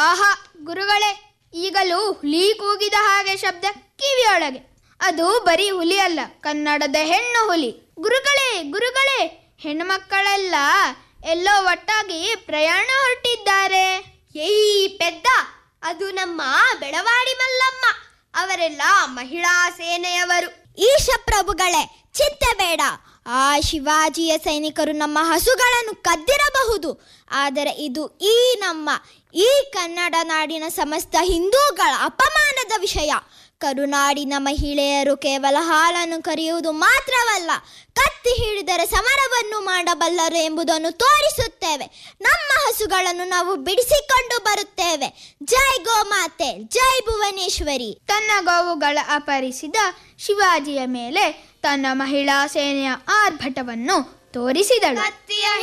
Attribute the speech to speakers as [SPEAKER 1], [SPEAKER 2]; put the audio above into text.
[SPEAKER 1] ಆಹಾ ಗುರುಗಳೇ ಈಗಲೂ ಹುಲಿ ಕೂಗಿದ ಹಾಗೆ ಶಬ್ದ ಕಿವಿಯೊಳಗೆ ಅದು ಬರೀ ಹುಲಿ ಅಲ್ಲ ಕನ್ನಡದ ಹೆಣ್ಣು ಹುಲಿ ಗುರುಗಳೇ ಗುರುಗಳೇ ಹೆಣ್ಣು ಮಕ್ಕಳೆಲ್ಲ ಎಲ್ಲೋ ಒಟ್ಟಾಗಿ ಪ್ರಯಾಣ ಹೊರಟಿದ್ದಾರೆ
[SPEAKER 2] ಏಯ್ ಪೆದ್ದ ಅದು ನಮ್ಮ ಬೆಳವಾಡಿ ಮಲ್ಲಮ್ಮ ಅವರೆಲ್ಲ ಮಹಿಳಾ ಸೇನೆಯವರು
[SPEAKER 3] ಈಶ ಪ್ರಭುಗಳೇ ಚಿಂತೆ ಬೇಡ ಆ ಶಿವಾಜಿಯ ಸೈನಿಕರು ನಮ್ಮ ಹಸುಗಳನ್ನು ಕದ್ದಿರಬಹುದು ಆದರೆ ಇದು ಈ ನಮ್ಮ ಈ ಕನ್ನಡ ನಾಡಿನ ಸಮಸ್ತ ಹಿಂದೂಗಳ ಅಪಮಾನದ ವಿಷಯ ಕರುನಾಡಿನ ಮಹಿಳೆಯರು ಕೇವಲ ಹಾಲನ್ನು ಕರೆಯುವುದು ಮಾತ್ರವಲ್ಲ ಕತ್ತಿ ಹಿಡಿದರೆ ಸಮರವನ್ನು ಮಾಡಬಲ್ಲರು ಎಂಬುದನ್ನು ತೋರಿಸುತ್ತೇವೆ ನಮ್ಮ ಹಸುಗಳನ್ನು ನಾವು ಬಿಡಿಸಿಕೊಂಡು ಬರುತ್ತೇವೆ ಜೈ ಗೋಮಾತೆ ಜೈ ಭುವನೇಶ್ವರಿ
[SPEAKER 1] ತನ್ನ ಗೋವುಗಳ ಅಪಹರಿಸಿದ ಶಿವಾಜಿಯ ಮೇಲೆ ತನ್ನ ಮಹಿಳಾ ಸೇನೆಯ ಆರ್ಭಟವನ್ನು ತೋರಿಸಿದಳು
[SPEAKER 2] ಕತ್ತಿಯ